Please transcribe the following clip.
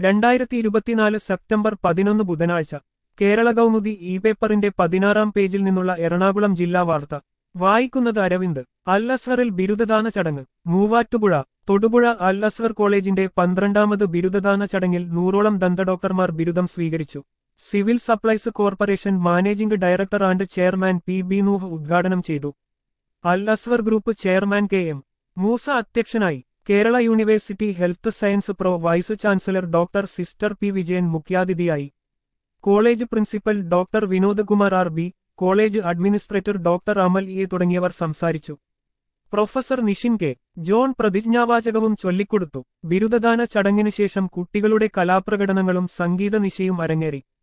രണ്ടായിരത്തി ഇരുപത്തിനാല് സെപ്റ്റംബർ പതിനൊന്ന് ബുധനാഴ്ച കേരള കൗമുദി ഇ പേപ്പറിന്റെ പതിനാറാം പേജിൽ നിന്നുള്ള എറണാകുളം ജില്ലാ വാർത്ത വായിക്കുന്നത് അരവിന്ദ് അൽ അസ്ഹറിൽ ബിരുദദാന ചടങ്ങ് മൂവാറ്റുപുഴ തൊടുപുഴ അൽ അസ്ഹർ കോളേജിന്റെ പന്ത്രണ്ടാമത് ബിരുദദാന ചടങ്ങിൽ നൂറോളം ദന്തഡോക്ടർമാർ ബിരുദം സ്വീകരിച്ചു civil supplies corporation managing director and chairman P B Nooh ഉദ്ഘാടനം ചെയ്തു Al Aswar group chairman K M Moosa അധ്യക്ഷനായി Kerala university health science pro vice chancellor doctor sister P Vijayan മുഖ്യാതിഥിയായി college principal doctor Vinod Kumar R B college administrator doctor Amal E തുടങ്ങിയവർ സംസാരിച്ചു professor Nishin K John പ്രതിജ്ഞാവാചകവും ചൊല്ലിക്കൊടുത്തു ബിരുദദാന ചടങ്ങിനു ശേഷം കുട്ടികളുടെ കലാപ്രകടനങ്ങളും സംഗീത നിശയും അരങ്ങേറി